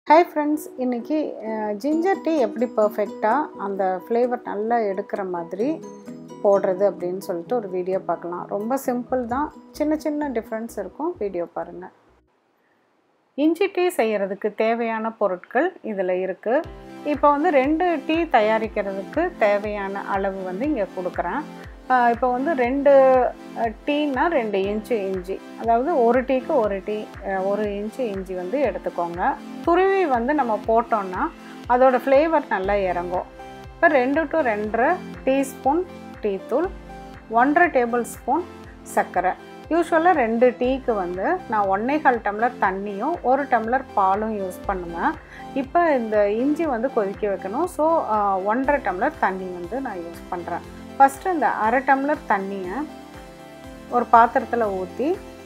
hi friends இன்றைக்கி ginger tea எப்படி பர்ஃபெக்டாக அந்த ஃப்ளேவர் நல்லா எடுக்கிற மாதிரி போடுறது அப்படின்னு சொல்லிட்டு ஒரு வீடியோ பார்க்கலாம் ரொம்ப சிம்பிள் தான் சின்ன சின்ன டிஃப்ரென்ஸ் இருக்கும் வீடியோ பாருங்கள் இஞ்சி டீ செய்கிறதுக்கு தேவையான பொருட்கள் இதில் இருக்குது இப்போ வந்து ரெண்டு டீ தயாரிக்கிறதுக்கு தேவையான அளவு வந்து இங்கே கொடுக்குறேன் இப்போ வந்து ரெண்டு டீனா ரெண்டு இன்ச்சு இஞ்சி அதாவது ஒரு டீக்கு ஒரு டீ ஒரு இன்ச்சு இஞ்சி வந்து எடுத்துக்கோங்க துருவி வந்து நம்ம போட்டோம்னா அதோட ஃப்ளேவர் நல்லா இறங்கும் இப்போ ரெண்டு டு ரெண்டரை டீஸ்பூன் டீத்தூள் ஒன்றரை டேபிள் ஸ்பூன் சர்க்கரை யூஸ்வலாக ரெண்டு டீக்கு வந்து நான் ஒன்றே கால் டம்ளர் தண்ணியும் ஒரு டம்ளர் பாலும் யூஸ் பண்ணுவேன் இப்போ இந்த இஞ்சி வந்து கொதிக்க வைக்கணும் ஸோ ஒன்றரை டம்ளர் தண்ணி வந்து நான் யூஸ் பண்ணுறேன் ஃபஸ்ட்டு இந்த அரை டம்ளர் தண்ணியை ஒரு பாத்திரத்தில் ஊற்றி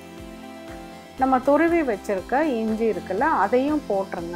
நம்ம துருவி வச்சுருக்க இஞ்சி இருக்குல்ல அதையும் போட்டுருங்க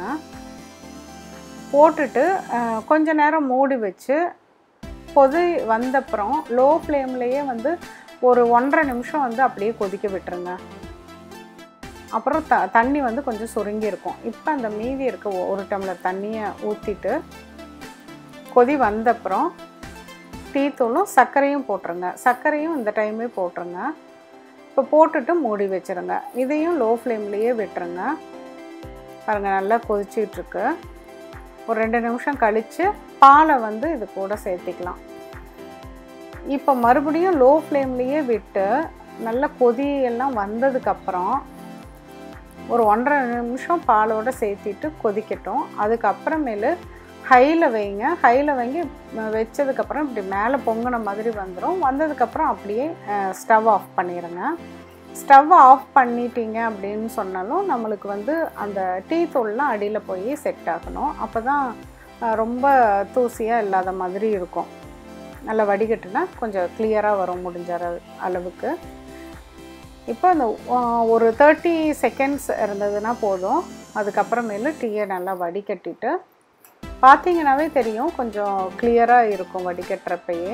போட்டுட்டு கொஞ்ச நேரம் மூடி வச்சு கொதி வந்தப்புறம் லோ ஃப்ளேம்லேயே வந்து ஒரு ஒன்றரை நிமிஷம் வந்து அப்படியே கொதிக்க விட்டுருங்க அப்புறம் த தண்ணி வந்து கொஞ்சம் சுருங்கி இருக்கும் இப்போ அந்த மீதி இருக்க ஒரு டம்ளர் தண்ணியை ஊற்றிட்டு கொதி வந்தப்புறம் டீத்தூளும் சர்க்கரையும் போட்டுருங்க சர்க்கரையும் இந்த டைமே போட்டுருங்க இப்போ போட்டுட்டு மூடி வச்சுருங்க இதையும் லோ ஃப்ளேம்லேயே விட்டுருங்க பாருங்கள் நல்லா கொதிச்சிட்ருக்கு ஒரு ரெண்டு நிமிஷம் கழித்து பாலை வந்து இது கூட சேர்த்திக்கலாம் இப்போ மறுபடியும் லோ ஃப்ளேம்லேயே விட்டு நல்ல கொதியெல்லாம் வந்ததுக்கப்புறம் ஒரு ஒன்றரை நிமிஷம் பாலோடு சேர்த்திட்டு கொதிக்கட்டும் அதுக்கப்புறமேலு ஹையில் வைங்க ஹையில் வைங்க வச்சதுக்கப்புறம் இப்படி மேலே பொங்கின மாதிரி வந்துடும் வந்ததுக்கப்புறம் அப்படியே ஸ்டவ் ஆஃப் பண்ணிடுங்க ஸ்டவ் ஆஃப் பண்ணிட்டீங்க அப்படின்னு சொன்னாலும் நம்மளுக்கு வந்து அந்த டீ தூள்லாம் அடியில் போய் செட் ஆகணும் அப்போ தான் ரொம்ப தூசியாக இல்லாத மாதிரி இருக்கும் நல்லா வடிகட்டுனா கொஞ்சம் கிளியராக வரும் முடிஞ்ச அளவுக்கு இப்போ அந்த ஒரு தேர்ட்டி செகண்ட்ஸ் இருந்ததுன்னா போதும் அதுக்கப்புறமேலு டீயை நல்லா வடிகட்டிட்டு பார்த்தீங்கன்னாவே தெரியும் கொஞ்சம் கிளியராக இருக்கும் வடிகட்டுறப்பயே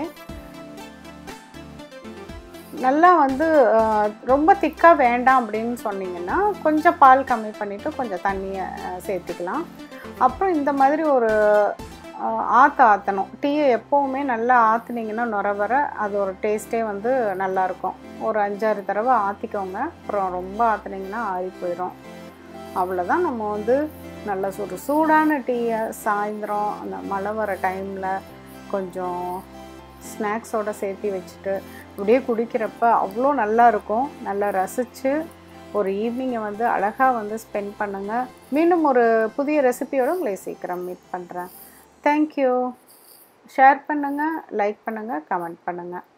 நல்லா வந்து ரொம்ப திக்காக வேண்டாம் அப்படின்னு சொன்னீங்கன்னா கொஞ்சம் பால் கம்மி பண்ணிவிட்டு கொஞ்சம் தண்ணியை சேர்த்துக்கலாம் அப்புறம் இந்த மாதிரி ஒரு ஆற்ற ஆற்றணும் டீயை எப்போவுமே நல்லா ஆற்றுனீங்கன்னா நுர வர அது ஒரு டேஸ்ட்டே வந்து நல்லாயிருக்கும் ஒரு அஞ்சாறு தடவை ஆற்றிக்கோங்க அப்புறம் ரொம்ப ஆற்றுனீங்கன்னா ஆறி போயிடும் அவ்வளோதான் நம்ம வந்து நல்ல ஒரு சூடான டீயை சாயந்தரம் அந்த மழை வர டைமில் கொஞ்சம் ஸ்நாக்ஸோடு சேர்த்து வச்சுட்டு அப்படியே குடிக்கிறப்ப அவ்வளோ நல்லா இருக்கும் நல்லா ரசித்து ஒரு ஈவினிங்கை வந்து அழகாக வந்து ஸ்பெண்ட் பண்ணுங்கள் மீண்டும் ஒரு புதிய ரெசிபியோடு உங்களை சீக்கிரம் மீட் பண்ணுறேன் தேங்க்யூ ஷேர் பண்ணுங்கள் லைக் பண்ணுங்கள் கமெண்ட் பண்ணுங்கள்